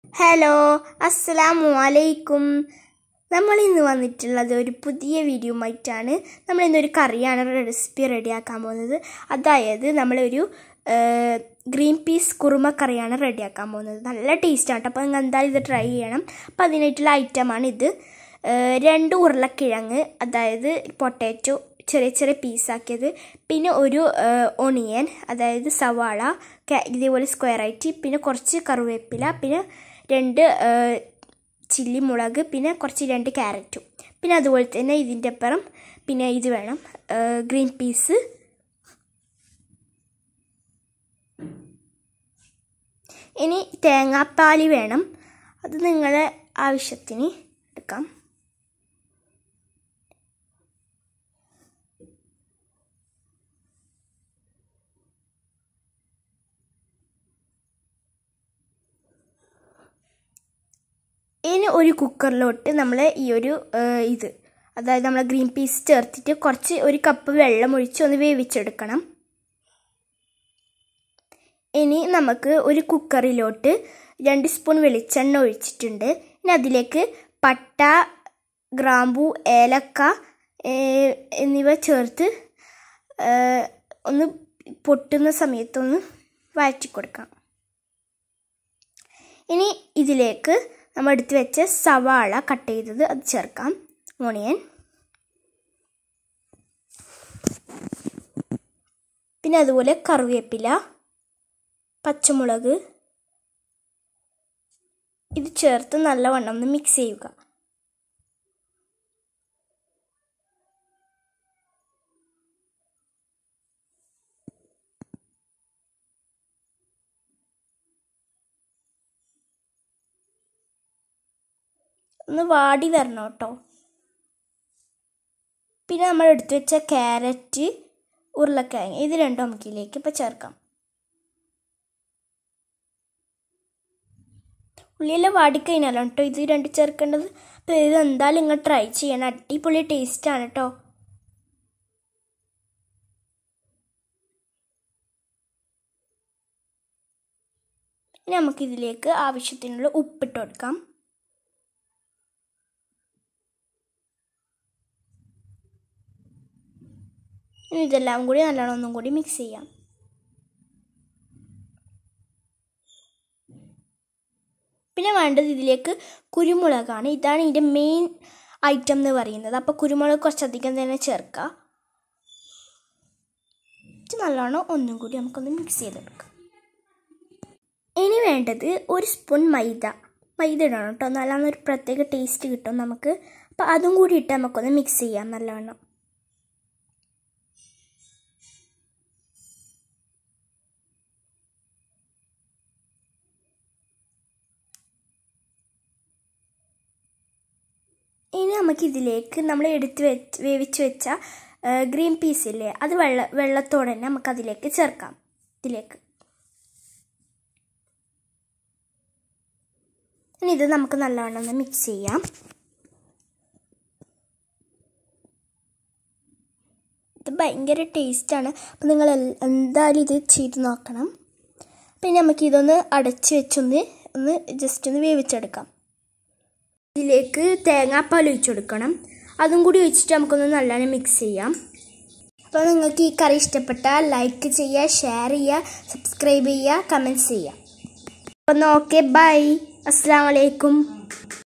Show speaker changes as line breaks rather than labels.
hello അസ്സലാമു അലൈക്കും നമ്മൾ ഇന്ന് വന്നിട്ടുള്ളത് ഒരു പുതിയ വീഡിയോയുമായിട്ടാണ് നമ്മൾ ഇന്നൊരു കറിയാണ് റെസിപ്പി റെഡിയാക്കാൻ പോകുന്നത് അതായത് നമ്മളൊരു ഗ്രീൻ പീസ് കുറുമ കറിയാണ് റെഡിയാക്കാൻ പോകുന്നത് നല്ല ടേസ്റ്റാണ് കേട്ടോ അപ്പോൾ നിങ്ങൾ എന്തായാലും ഇത് ട്രൈ ചെയ്യണം അപ്പോൾ അതിനായിട്ടുള്ള ഐറ്റമാണ് ഇത് ഏഹ് രണ്ട് ഉരുളക്കിഴങ്ങ് അതായത് പൊട്ടാറ്റോ ചെറിയ ചെറിയ പീസാക്കിയത് പിന്നെ ഒരു ഒണിയൻ അതായത് സവാള ക- ഇതേപോലെ സ്ക്വയർ ആയിട്ട് പിന്നെ കുറച്ച് കറിവേപ്പില പിന്നെ രണ്ട് ഏഹ്, ചില്ലി മുളക് പിന്നെ കുറച്ച് രണ്ട് ക്യാരറ്റും പിന്നെ അതുപോലെ തന്നെ ഇതിൻ്റെ അപ്പുറം പിന്നെ ഇത് വേണം ഏഹ്, ഗ്രീൻ പീസ് ഇനി തേങ്ങാപ്പാൽ വേണം അത് നിങ്ങളുടെ ആവശ്യത്തിന് എടുക്കാം ഇനി ഒരു കുക്കറിലോട്ട് നമ്മൾ ഈ ഒരു ഏഹ്, ഇത് അതായത് നമ്മൾ ഗ്രീൻ പീസ് ചേർത്തിട്ട് കുറച്ച് ഒരു കപ്പ് വെള്ളം ഒഴിച്ച് ഒന്ന് വേവിച്ചെടുക്കണം ഇനി നമുക്ക് ഒരു കുക്കറിലോട്ട് രണ്ട് സ്പൂൺ വെളിച്ചെണ്ണ ഒഴിച്ചിട്ടുണ്ട് ഇനി അതിലേക്ക് പട്ട ഗ്രാമ്പു ഏലക്ക ഏഹ്, എന്നിവ ചേർത്ത് ഏഹ്, ഒന്ന് പൊട്ടുന്ന സമയത്തൊന്ന് വഴറ്റി കൊടുക്കാം ഇനി ഇതിലേക്ക് നമ്മൾ എടുത്ത് വെച്ച സവാള കട്ട് ചെയ്തത് അത് ചേർക്കാം ഓണിയൻ പിന്നെ അതുപോലെ കറിവേപ്പില പച്ചമുളക് ഇത് ചേർത്ത് നല്ലവണ്ണം ഒന്ന് മിക്സ് ചെയ്യുക ഒന്ന് വാടി വരണം കേട്ടോ പിന്നെ നമ്മൾ എടുത്തു വെച്ച ക്യാരറ്റ് ഉരുളക്കിഴങ്ങ് ഇത് രണ്ടും നമുക്ക് ഇതിലേക്ക് ഇപ്പോൾ ചേർക്കാം ഉള്ളിയെല്ലാം വാടിക്കഴിഞ്ഞാലാണ് കേട്ടോ ഇത് രണ്ട് ചേർക്കേണ്ടത് അപ്പോൾ ഇത് എന്തായാലും നിങ്ങൾ ട്രൈ ചെയ്യണം അടിപൊളി ടേസ്റ്റാണ് കേട്ടോ ഇനി നമുക്കിതിലേക്ക് ആവശ്യത്തിനുള്ള ഉപ്പിട്ട് കൊടുക്കാം ഇനി ഇതെല്ലാം കൂടി നല്ലോണം ഒന്നും കൂടി മിക്സ് ചെയ്യാം പിന്നെ വേണ്ടത് ഇതിലേക്ക് കുരുമുളകാണ് ഇതാണ് ഇതിൻ്റെ മെയിൻ ഐറ്റം എന്ന് പറയുന്നത് അപ്പോൾ കുരുമുളക് കുറച്ചധികം തന്നെ ചേർക്കുക ഇത് നല്ലോണം ഒന്നും കൂടി നമുക്കൊന്ന് മിക്സ് ചെയ്തെടുക്കാം ഇനി വേണ്ടത് ഒരു സ്പൂൺ മൈദ മൈദ ഇടണം കേട്ടോ നല്ലോണം ഒരു പ്രത്യേക ടേസ്റ്റ് കിട്ടും നമുക്ക് അപ്പോൾ അതും കൂടി ഇട്ട് നമുക്കൊന്ന് മിക്സ് ചെയ്യാം നല്ലവണ്ണം ഇനി നമുക്ക് ഇതിലേക്ക് നമ്മൾ എടുത്ത് വെച്ച് വേവിച്ച് വെച്ച ഗ്രീൻ പീസ് ഇല്ലേ അത് വെള്ള വെള്ളത്തോടെ തന്നെ നമുക്ക് അതിലേക്ക് ചേർക്കാം ഇതിലേക്ക് ഇനി ഇത് നമുക്ക് നല്ലവണ്ണം ഒന്ന് മിക്സ് ചെയ്യാം ഇത് ഭയങ്കര ടേസ്റ്റാണ് അപ്പം നിങ്ങൾ എൽ- എന്തായാലും ഇത് ചെയ്ത് നോക്കണം പിന്നെ നമുക്ക് ഇതൊന്ന് അടച്ച് വെച്ചൊന്ന് ഒന്ന് ജസ്റ്റ് ഒന്ന് വേവിച്ചെടുക്കാം ഇതിലേക്ക് തേങ്ങാപ്പാൽ ഒഴിച്ചു കൊടുക്കണം അതും കൂടി ഒഴിച്ചിട്ട് നമുക്കൊന്ന് നല്ലോണം മിക്സ് ചെയ്യാം അപ്പോൾ നിങ്ങൾക്ക് ഈ കറി ഇഷ്ടപ്പെട്ടാൽ ലൈക്ക് ചെയ്യുക ഷെയർ ചെയ്യുക സബ്സ്ക്രൈബ് ചെയ്യുക കമൻറ്റ്സ് ചെയ്യുക അപ്പോൾ ഓക്കെ ബൈ അസ്സാം വലൈക്കും